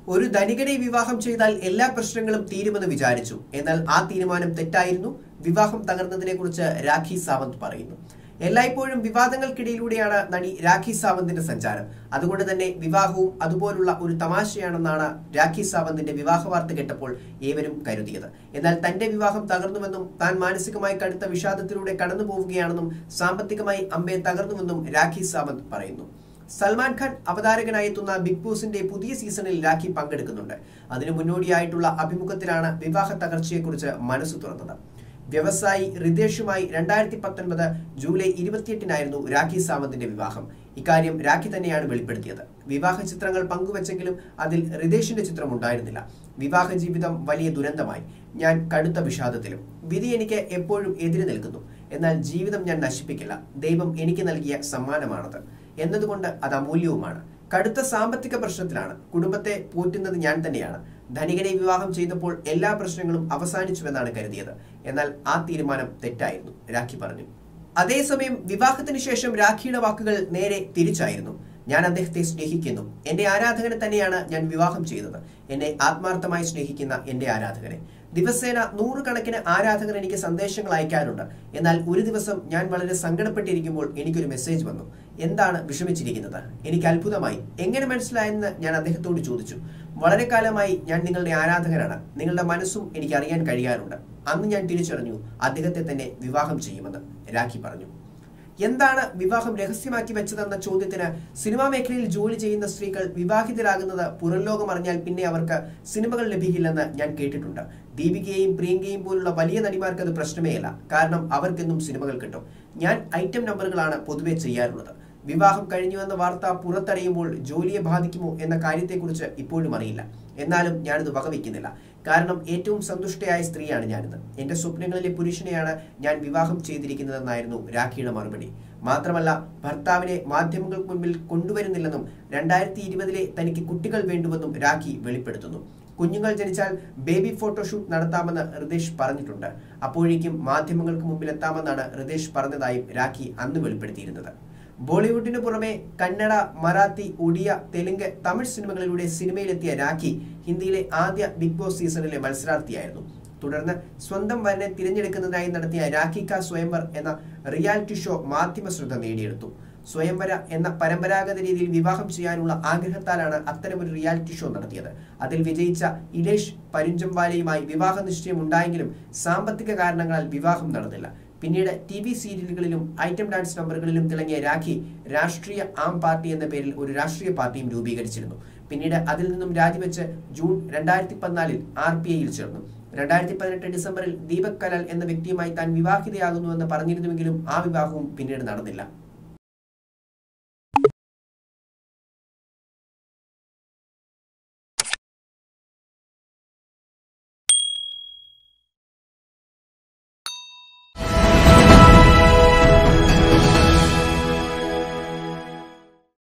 ഒരു ധനികനെ വിവാഹം ചെയ്താൽ എല്ലാ പ്രശ്നങ്ങളും തീരുമെന്ന് വിചാരിച്ചു എന്നാൽ ആ തീരുമാനം തെറ്റായിരുന്നു വിവാഹം തകർന്നതിനെ കുറിച്ച് രാഖി സാവന്ത് പറയുന്നു എല്ലായ്പ്പോഴും വിവാദങ്ങൾക്കിടയിലൂടെയാണ് നടി രാഖി സാവന്തിന്റെ സഞ്ചാരം അതുകൊണ്ട് തന്നെ വിവാഹവും അതുപോലുള്ള ഒരു തമാശയാണെന്നാണ് രാഖി സാവന്തിന്റെ വിവാഹ വാർത്ത കേട്ടപ്പോൾ ഏവരും കരുതിയത് എന്നാൽ തന്റെ വിവാഹം തകർന്നുവെന്നും താൻ മാനസികമായി കടുത്ത വിഷാദത്തിലൂടെ കടന്നു പോവുകയാണെന്നും സാമ്പത്തികമായി അമ്പെ തകർന്നുവെന്നും രാഖി സാവന്ത് പറയുന്നു സൽമാൻ ഖാൻ അവതാരകനായി എത്തുന്ന ബിഗ് ബോസിന്റെ പുതിയ സീസണിൽ രാഖി പങ്കെടുക്കുന്നുണ്ട് അതിനു മുന്നോടിയായിട്ടുള്ള അഭിമുഖത്തിലാണ് വിവാഹ തകർച്ചയെക്കുറിച്ച് മനസ്സ് തുറന്നത് വ്യവസായി റിതേഷുമായി രണ്ടായിരത്തി പത്തൊൻപത് ജൂലൈ ഇരുപത്തിയെട്ടിനായിരുന്നു രാഖി സാവന്തിന്റെ വിവാഹം ഇക്കാര്യം രാഖി തന്നെയാണ് വെളിപ്പെടുത്തിയത് വിവാഹ ചിത്രങ്ങൾ പങ്കുവച്ചെങ്കിലും അതിൽ റിതേഷിന്റെ ചിത്രം ഉണ്ടായിരുന്നില്ല വിവാഹ ജീവിതം വലിയ ദുരന്തമായി ഞാൻ കടുത്ത വിഷാദത്തിലും വിധി എനിക്ക് എപ്പോഴും എതിര് നിൽക്കുന്നു എന്നാൽ ജീവിതം ഞാൻ നശിപ്പിക്കില്ല ദൈവം എനിക്ക് നൽകിയ സമ്മാനമാണത് എന്നതുകൊണ്ട് അത് അമൂല്യവുമാണ് കടുത്ത സാമ്പത്തിക പ്രശ്നത്തിലാണ് കുടുംബത്തെ പോറ്റുന്നത് ഞാൻ തന്നെയാണ് ധനികനെ വിവാഹം ചെയ്തപ്പോൾ എല്ലാ പ്രശ്നങ്ങളും അവസാനിച്ചുവെന്നാണ് കരുതിയത് എന്നാൽ ആ തീരുമാനം തെറ്റായിരുന്നു രാഖി പറഞ്ഞു അതേസമയം വിവാഹത്തിന് ശേഷം രാഖിയുടെ വാക്കുകൾ നേരെ തിരിച്ചായിരുന്നു ഞാൻ അദ്ദേഹത്തെ സ്നേഹിക്കുന്നു എന്റെ ആരാധകനെ തന്നെയാണ് ഞാൻ വിവാഹം ചെയ്തത് എന്നെ ആത്മാർത്ഥമായി സ്നേഹിക്കുന്ന എന്റെ ആരാധകനെ ദിവസേന നൂറുകണക്കിന് ആരാധകർ എനിക്ക് സന്ദേശങ്ങൾ അയക്കാറുണ്ട് എന്നാൽ ഒരു ദിവസം ഞാൻ വളരെ സങ്കടപ്പെട്ടിരിക്കുമ്പോൾ എനിക്കൊരു മെസ്സേജ് വന്നു എന്താണ് വിഷമിച്ചിരിക്കുന്നത് എനിക്ക് അത്ഭുതമായി എങ്ങനെ മനസ്സിലായെന്ന് ഞാൻ അദ്ദേഹത്തോട് ചോദിച്ചു വളരെ കാലമായി ഞാൻ നിങ്ങളുടെ ആരാധകനാണ് നിങ്ങളുടെ മനസ്സും എനിക്ക് അറിയാൻ കഴിയാറുണ്ട് അന്ന് ഞാൻ തിരിച്ചറിഞ്ഞു അദ്ദേഹത്തെ തന്നെ വിവാഹം ചെയ്യുമെന്ന് രാഖി പറഞ്ഞു എന്താണ് വിവാഹം രഹസ്യമാക്കി വെച്ചതെന്ന ചോദ്യത്തിന് സിനിമാ മേഖലയിൽ ജോലി ചെയ്യുന്ന സ്ത്രീകൾ വിവാഹിതരാകുന്നത് പുറം ലോകം അറിഞ്ഞാൽ പിന്നെ അവർക്ക് സിനിമകൾ ലഭിക്കില്ലെന്ന് ഞാൻ കേട്ടിട്ടുണ്ട് ദീപികയെയും പ്രിയങ്കയും പോലുള്ള വലിയ നടിമാർക്ക് അത് പ്രശ്നമേ അല്ല കാരണം അവർക്കെന്നും സിനിമകൾ കിട്ടും ഞാൻ ഐറ്റം നമ്പറുകളാണ് പൊതുവെ ചെയ്യാറുള്ളത് വിവാഹം കഴിഞ്ഞുവെന്ന വാർത്ത പുറത്തറിയുമ്പോൾ ജോലിയെ ബാധിക്കുമോ എന്ന കാര്യത്തെക്കുറിച്ച് ഇപ്പോഴും അറിയില്ല എന്നാലും ഞാനിത് വകവയ്ക്കുന്നില്ല കാരണം ഏറ്റവും സന്തുഷ്ടയായ സ്ത്രീയാണ് ഞാനിത് എന്റെ സ്വപ്നങ്ങളിലെ പുരുഷനെയാണ് ഞാൻ വിവാഹം ചെയ്തിരിക്കുന്നതെന്നായിരുന്നു രാഖിയുടെ മറുപടി മാത്രമല്ല ഭർത്താവിനെ മാധ്യമങ്ങൾക്ക് മുൻപിൽ കൊണ്ടുവരുന്നില്ലെന്നും രണ്ടായിരത്തി ഇരുപതിലെ തനിക്ക് കുട്ടികൾ വേണ്ടുവെന്നും രാഖി വെളിപ്പെടുത്തുന്നു കുഞ്ഞുങ്ങൾ ജനിച്ചാൽ ബേബി ഫോട്ടോഷൂട്ട് നടത്താമെന്ന് ഹൃദേശ് പറഞ്ഞിട്ടുണ്ട് അപ്പോഴേക്കും മാധ്യമങ്ങൾക്ക് മുമ്പിൽ എത്താമെന്നാണ് ഹൃദേശ് പറഞ്ഞതായും രാഖി അന്ന് വെളിപ്പെടുത്തിയിരുന്നത് ബോളിവുഡിന് പുറമെ കന്നഡ മറാത്തി ഒഡിയ തെലുങ്ക് തമിഴ് സിനിമകളിലൂടെ സിനിമയിലെത്തിയ രാഖി ഹിന്ദിയിലെ ആദ്യ ബിഗ് ബോസ് സീസണിലെ മത്സരാർത്ഥിയായിരുന്നു തുടർന്ന് സ്വന്തം വരനെ തിരഞ്ഞെടുക്കുന്നതിനായി നടത്തിയ രാഖി കാ സ്വയംവർ എന്ന റിയാലിറ്റി ഷോ മാധ്യമ ശ്രദ്ധ നേടിയെടുത്തു സ്വയംവര എന്ന പരമ്പരാഗത രീതിയിൽ വിവാഹം ചെയ്യാനുള്ള ആഗ്രഹത്താലാണ് അത്തരമൊരു റിയാലിറ്റി ഷോ നടത്തിയത് അതിൽ വിജയിച്ച ഇലേഷ് പരുഞ്ചംവാലയുമായി വിവാഹ നിശ്ചയം ഉണ്ടായെങ്കിലും സാമ്പത്തിക കാരണങ്ങളാൽ വിവാഹം നടന്നില്ല പിന്നീട് ടി വി സീരിയലുകളിലും ഐറ്റം ഡാൻസ് നമ്പറുകളിലും തിളങ്ങിയ രാഖി രാഷ്ട്രീയ ആം പാർട്ടി എന്ന പേരിൽ ഒരു രാഷ്ട്രീയ പാർട്ടിയും രൂപീകരിച്ചിരുന്നു പിന്നീട് അതിൽ നിന്നും രാജിവെച്ച് ജൂൺ രണ്ടായിരത്തി പതിനാലിൽ ആർ പി ഐയിൽ ചേർന്നു രണ്ടായിരത്തി പതിനെട്ട് ഡിസംബറിൽ ദീപക് കലാൽ എന്ന വ്യക്തിയുമായി താൻ വിവാഹിതയാകുന്നുവെന്ന് പറഞ്ഞിരുന്നുവെങ്കിലും ആ വിവാഹവും പിന്നീട് നടന്നില്ല